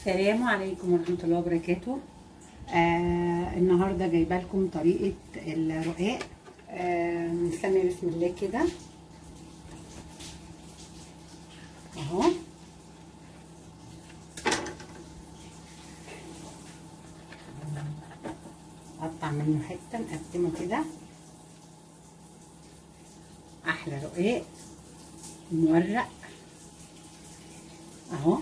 السلام عليكم ورحمة الله وبركاته آه النهاردة جايبة لكم طريقة الرقاق آه نسمي بسم الله كده اهو اقطع منه حتة نقسمه كده احلى رقاق مورق اهو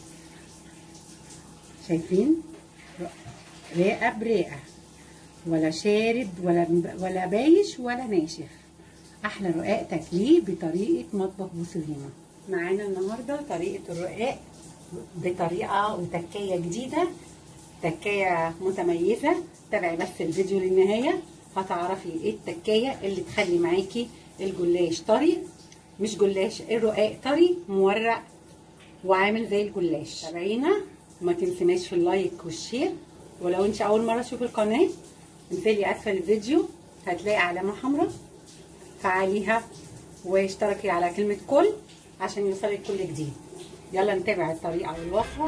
شايفين رقه برقه ولا شارب ولا ولا بايش ولا ناشف احلى رقاق تاكليه بطريقه مطبخ بوسلينا معانا النهارده طريقه الرقاق بطريقه وتكايه جديده تكايه متميزه تابعي بس الفيديو للنهايه هتعرفي ايه التكايه اللي تخلي معاكي الجلاش طري مش جلاش الرقاق طري مورق وعامل زي الجلاش تابعينا وما تنسيناش في اللايك والشير ولو انت اول مره تشوفي القناه انزلي اسفل الفيديو هتلاقي علامه حمراء فعليها واشتركي على كلمه كل عشان يوصلك كل جديد يلا نتابع الطريقه والوصفه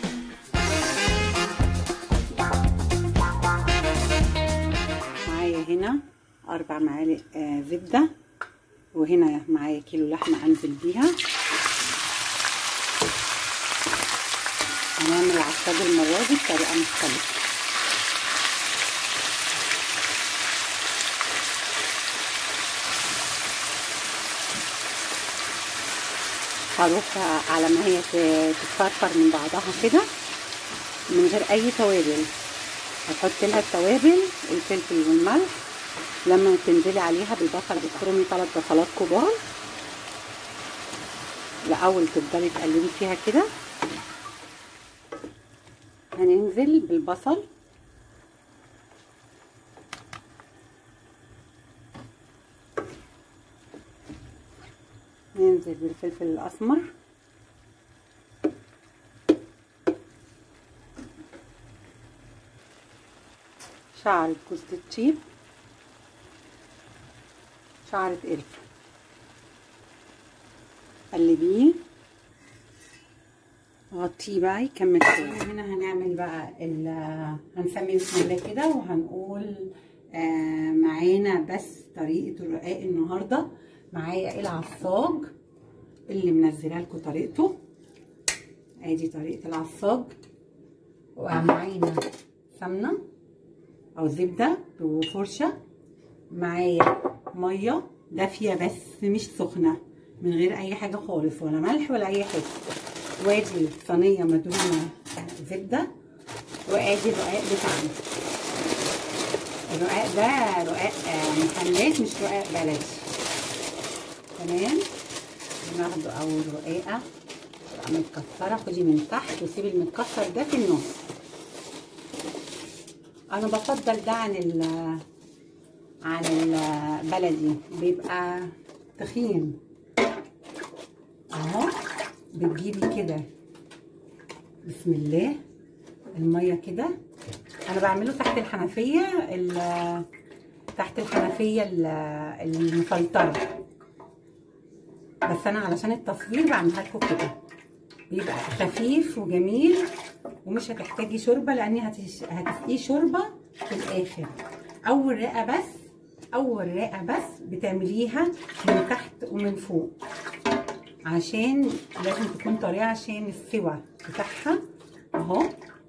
معايا هنا اربع معالق آه زبده وهنا معايا كيلو لحمه انزل بيها هنعمل العصاج المرة دي بطريقة مختلفة هروح على ما هي تتفرفر من بعضها كده من غير اي توابل هحط لها التوابل الفلفل والملح لما تنزلي عليها بالبصل بتفرمي ثلاث بصلات كبار الاول تفضلي تقلبي فيها كده هننزل بالبصل ننزل بالفلفل الاسمر شعرة جوز الطيب شعرة قرفة قلبيه غطيه بقى يكمل شويه هنا هنعمل بقى هنسمي بسم الله كده وهنقول آه معانا بس طريقه الرقاق النهارده معايا العصاج اللي منزله لكم طريقته ادي طريقه العصاج ومعانا سمنه او زبده وفرشه معايا ميه دافيه بس مش سخنه من غير اي حاجه خالص ولا ملح ولا اي حاجه وادي صينيه مدهونه زبده وادي الرقاق بتاعنا الرقاق ده رقاق محلات مش رقاق بلدي تمام ناخد اول رقاقه متكسره خدي من تحت وسيبي المتكسر ده في النص انا بفضل ده عن ال عن البلدي بيبقى تخين اهو بتجيبي كده بسم الله الميه كده انا بعمله تحت الحنفيه تحت الحنفيه المفلتره بس انا علشان التصوير بعملها لكم كده بيبقى خفيف وجميل ومش هتحتاجي شوربه لاني هتسقيه شوربه في الاخر اول رقه بس اول رقه بس بتعمليها من تحت ومن فوق عشان لازم تكون طريه عشان السوى بتاعها اهو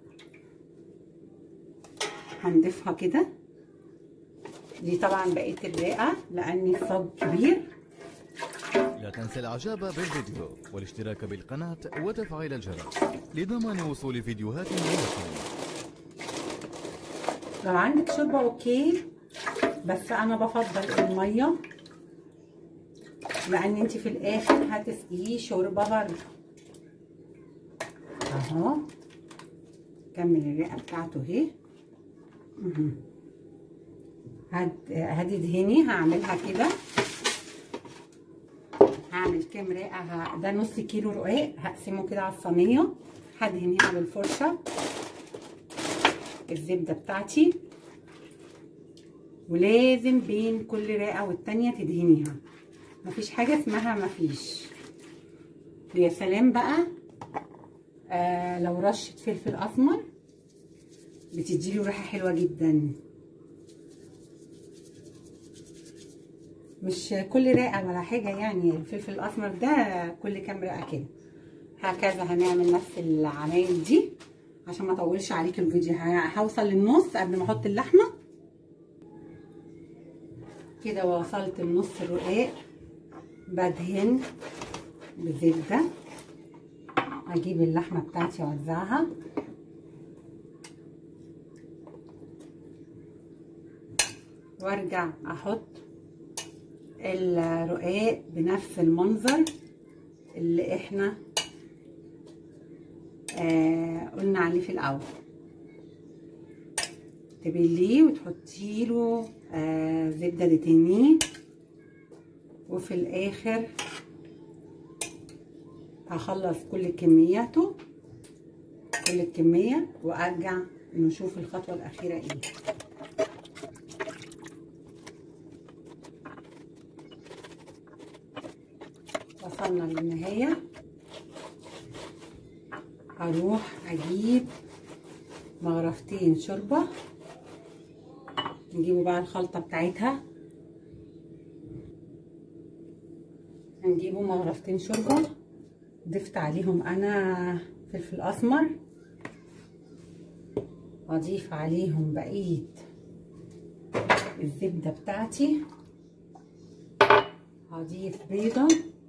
هنضيفها كده دي طبعا بقيه الرقه لان الصاج كبير لا تنسى الاعجاب بالفيديو والاشتراك بالقناه وتفعيل الجرس لضمان وصول فيديوهات مهمه لو عندك شوربه اوكي بس انا بفضل الميه لان انت في الاخر هتسقيه شوربه برضه اهو كمل الرئه بتاعته اهي هتدهني هعملها كده هعمل كام رقه ده نص كيلو رقاق هقسمه كده على الصينيه هدهن هنا بالفرشه الزبده بتاعتي ولازم بين كل رقه والتانيه تدهنيها مفيش حاجه اسمها مفيش ويا سلام بقى آه لو رشه فلفل اسمر بتديله ريحه حلوه جدا مش كل رقه ولا حاجه يعني الفلفل الاسمر ده كل كام رقه كده هكذا هنعمل نفس العمايل دي عشان ما اطولش عليك الفيديو هوصل للنص قبل ما احط اللحمه كده وصلت لنص الرقاق بدهن بزبده اجيب اللحمه بتاعتي اوزعها وارجع احط الرقاق بنفس المنظر اللي احنا آه قلنا عليه في الاول تبليه وتحطي له آه زبده دتنيه وفي الاخر هخلص كل كمياته كل الكميه وارجع نشوف الخطوه الاخيره ايه وصلنا للنهايه هروح اجيب مغرفتين شوربه نجيبوا بقى الخلطه بتاعتها هنجيبوا مغرفتين شوربه ضفت عليهم انا فلفل اسمر اضيف عليهم بقيه الزبده بتاعتي هضيف بيضه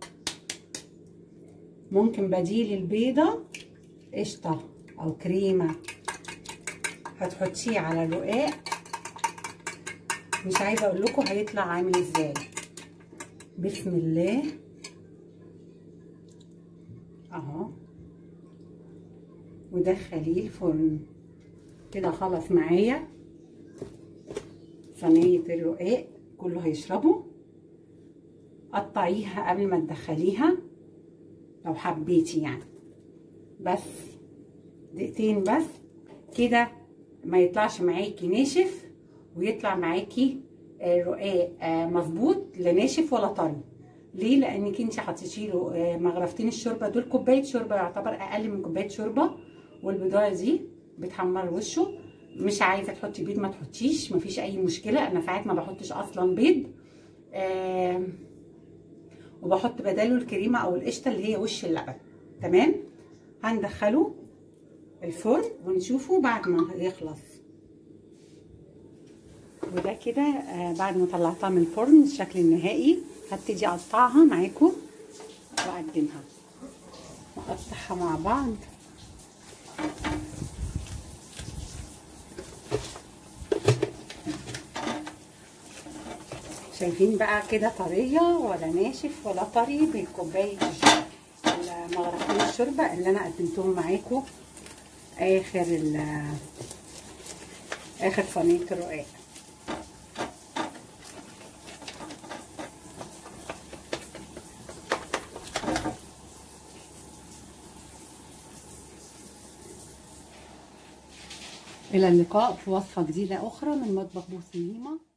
ممكن بديل البيضه قشطه او كريمه هتحطيه على الرقاق مش عايزه اقول لكم هيطلع عامل ازاي بسم الله اهو ودخليه الفرن كده خلص معايا صينيه الرقاق كله هيشربه قطعيها قبل ما تدخليها لو حبيتي يعني بس دقيقتين بس كده ما يطلعش معاكي ناشف ويطلع معاكي رقاق مظبوط لا ناشف ولا طري ليه لانك انت حطيتي له مغرفتين الشوربه دول كوبايه شوربه يعتبر اقل من كوبايه شوربه والبضايه دي بتحمر وشه مش عايزه تحطي بيض ما تحطيش مفيش اي مشكله انا ساعات ما بحطش اصلا بيض آه وبحط بداله الكريمه او القشطه اللي هي وش اللبن تمام هندخله الفرن ونشوفه بعد ما يخلص وده كده آه بعد ما طلعتها من الفرن الشكل النهائي هبتدي اقطعها معاكم واقدمها نقطعها مع بعض شايفين بقى كده طريه ولا ناشف ولا طري بكوبايه مغرفتين الشوربه اللي انا قدمتهم معاكم اخر ال اخر صينيه الرقاق الى اللقاء في وصفه جديده اخرى من مطبخ بوسيمه